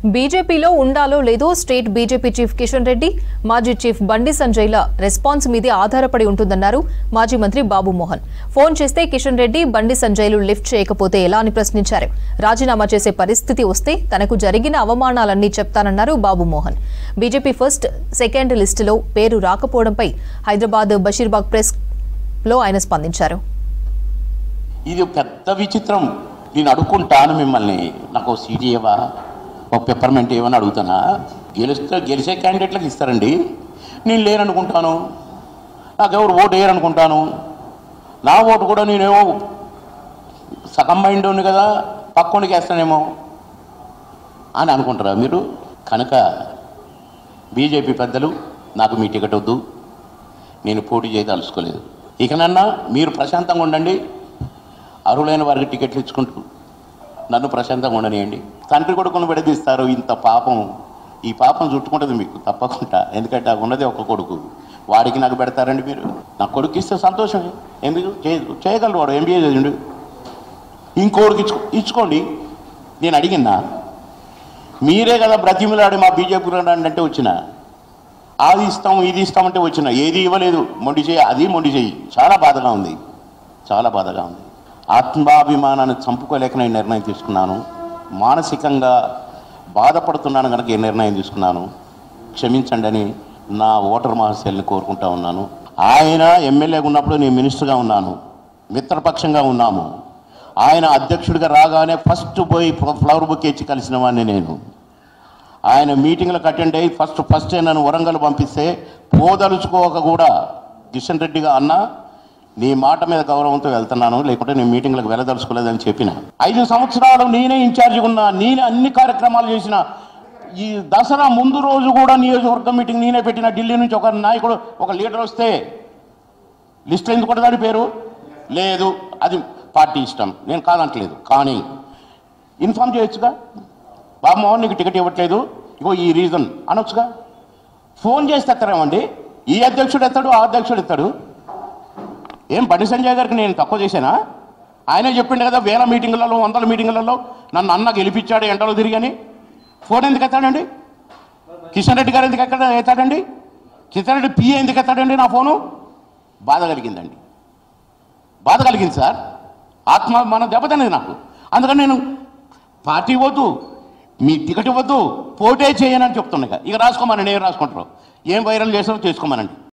బీజేపీలో ఉండాలో లేదో state BJP chief Kishan Reddy మాజీ చీఫ్ బండి సంజయ్ల రెస్పాన్స్ మీదే ఆధారపడి ఉంటుందన్నారు మాజీ మంత్రి బాబు మోహన్ ఫోన్ చేస్తే కిషన్ రెడ్డి బండి సంజయ్లు లిఫ్ట్ చేయకపోతే ఎలా అని ప్రశ్నించారు రాజీనామా చేసే పరిస్థితి వస్తే తనకు జరిగిన అవమానాలన్నీ చెప్తానన్నారు Babu Mohan BJP first second లిస్టులో పేరు రాకపోవడంపై హైదరాబాద్ బషీర్బాగ్ ప్రెస్ లో ఆయన స్పందించారు ఇది పెద్ద విచిత్రం నేను అడుక్కుంటాను మిమ్మల్ని నాకు ఓ సీట్ ఇవ్వవా ఒక పెప్పర్మెంట్ ఇవ్వని అడుగుతానా గెలిస్తే గెలిచే క్యాండిడేట్లకు ఇస్తారండి నేను లేననుకుంటాను నాకు ఎవరు ఓటు వేయరనుకుంటాను నా ఓటు కూడా నేనేమో సగం మైండ్ ఉంది కదా పక్కోడికి వేస్తానేమో అని అనుకుంటారా మీరు కనుక బీజేపీ పెద్దలు నాకు మీ టికెట్ వద్దు నేను పోటీ చేయదలుచుకోలేదు ఇకనన్నా మీరు ప్రశాంతంగా ఉండండి అర్హులైన వారికి టికెట్లు ఇచ్చుకుంటూ నన్ను ప్రశాంతంగా ఉండనియండి తండ్రి కొడుకును విడదీస్తారు ఇంత పాపం ఈ పాపం చుట్టుకుంటుంది మీకు తప్పకుండా ఎందుకంటే నాకు ఉన్నది ఒక కొడుకు వాడికి నాకు పెడతారండి మీరు నా కొడుకు ఇస్తే సంతోషమే ఎందుకు చేయదు చేయగలరు వాడు ఎంబీఏ చదివిండు ఇంకోడికి ఇచ్చు ఇచ్చుకోండి నేను అడిగినా మీరే కదా బ్రతిమిలాడి మా బీజేపీ అంటే వచ్చిన అది ఇస్తాం ఇది ఇస్తామంటే వచ్చిన ఏది ఇవ్వలేదు మొండి చేయి అది మొండి చేయి చాలా బాధగా ఉంది చాలా బాధగా ఉంది ఆత్మాభిమానాన్ని చంపుకోలేక నేను నిర్ణయం తీసుకున్నాను మానసికంగా బాధపడుతున్నాను కనుక ఈ నిర్ణయం తీసుకున్నాను క్షమించండి అని నా ఓటర్ మహాశయాల్ని కోరుకుంటా ఉన్నాను ఆయన ఎమ్మెల్యేగా ఉన్నప్పుడు నేను మినిస్టర్గా ఉన్నాను మిత్రపక్షంగా ఉన్నాము ఆయన అధ్యక్షుడిగా రాగానే ఫస్ట్ పోయి ఫ్లవర్ బుక్ ఇచ్చి కలిసిన వాడిని నేను ఆయన మీటింగ్లకు అటెండ్ అయ్యి ఫస్ట్ ఫస్ట్ నన్ను వరంగల్ పంపిస్తే పోదలుచుకోక కూడా కిషన్ రెడ్డిగా అన్న నీ మాట మీద గౌరవంతో వెళ్తున్నాను లేకుంటే నేను మీటింగ్లకు వెళ్ళదలుచుకోలేదని చెప్పిన ఐదు సంవత్సరాలు నేనే ఇన్ఛార్జిగా ఉన్నా నేనే అన్ని కార్యక్రమాలు చేసిన ఈ దసరా ముందు రోజు కూడా నియోజకవర్గం మీటింగ్ నేనే పెట్టిన ఢిల్లీ నుంచి ఒక నాయకుడు ఒక లీడర్ వస్తే లిస్ట్ ఎందుకు కొట్టదాని పేరు లేదు అది పార్టీ ఇష్టం నేను కాదంటలేదు కానీ ఇన్ఫామ్ చేయొచ్చుగా బాబు మోహన్ నీకు టికెట్ ఇవ్వట్లేదు ఇగో ఈ రీజన్ అనొచ్చుగా ఫోన్ చేస్తే ఎత్తారేమండి ఈ అధ్యక్షుడు ఎత్తాడు ఆ అధ్యక్షుడు ఎత్తాడు ఏం బండి సంజయ్ గారికి నేను తక్కువ చేశానా ఆయనే చెప్పిండు కదా వేల మీటింగులలో వందల మీటింగులలో నన్ను అన్న గెలిపించాడు ఎండలో తిరిగని ఫోన్ ఎందుకు ఎత్తాడండి కిషన్ రెడ్డి గారు ఎందుకు ఎక్కడ ఎత్తాడండి కిషన్ రెడ్డి పిఏ ఎందుకు ఎత్తాడండి నా ఫోను బాధ కలిగిందండి బాధ కలిగింది సార్ ఆత్మ మన దెబ్బతిన్నది నాకు అందుకని నేను పార్టీ వద్దు మీ టికెట్ ఇవ్వద్దు పోటే చేయనని చెప్తున్నా ఇక. ఇక రాసుకోమనండి ఏం రాసుకుంటారు ఏం వైరల్ చేస్తారో చేసుకోమనండి